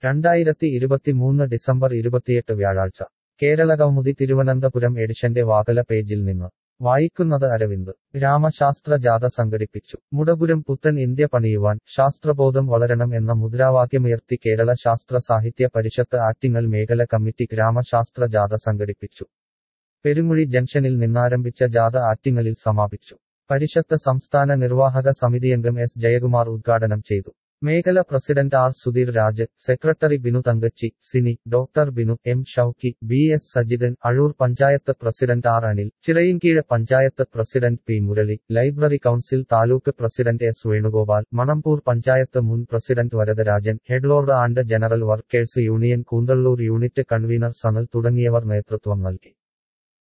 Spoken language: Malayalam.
രണ്ടായിരത്തി ഇരുപത്തിമൂന്ന് ഡിസംബർ ഇരുപത്തിയെട്ട് വ്യാഴാഴ്ച കേരളകൗമുദി തിരുവനന്തപുരം എഡിഷന്റെ വാകല പേജിൽ നിന്ന് വായിക്കുന്നത് അരവിന്ദ് ഗ്രാമശാസ്ത്ര ജാഥ സംഘടിപ്പിച്ചു മുടപുരം പുത്തൻ ഇന്ത്യ പണിയുവാൻ ശാസ്ത്രബോധം വളരണം എന്ന മുദ്രാവാക്യമുയർത്തി കേരള ശാസ്ത്ര സാഹിത്യ പരിഷത്ത് ആറ്റിങ്ങൽ മേഖല കമ്മിറ്റി ഗ്രാമശാസ്ത്ര ജാഥ സംഘടിപ്പിച്ചു പെരുമുഴി ജംഗ്ഷനിൽ നിന്നാരംഭിച്ച ജാഥ ആറ്റിങ്ങലിൽ സമാപിച്ചു പരിഷത്ത് സംസ്ഥാന നിർവാഹക സമിതിയംഗം എസ് ജയകുമാർ ഉദ്ഘാടനം ചെയ്തു മേഖല president R Sudheer Raj secretary Binu Thankachi Sini doctor Binu M Shoukki B S Sajithan Azhoor panchayat president R Anil Chirayinkeezhu panchayat president P Murali library council taluk president S Venugopal Manamboor panchayat മുൻ president Varadarajan headload and general workers union Koonthalloor unit convener Sanal തുടങ്ങിയവർ നേതൃത്വം നൽകി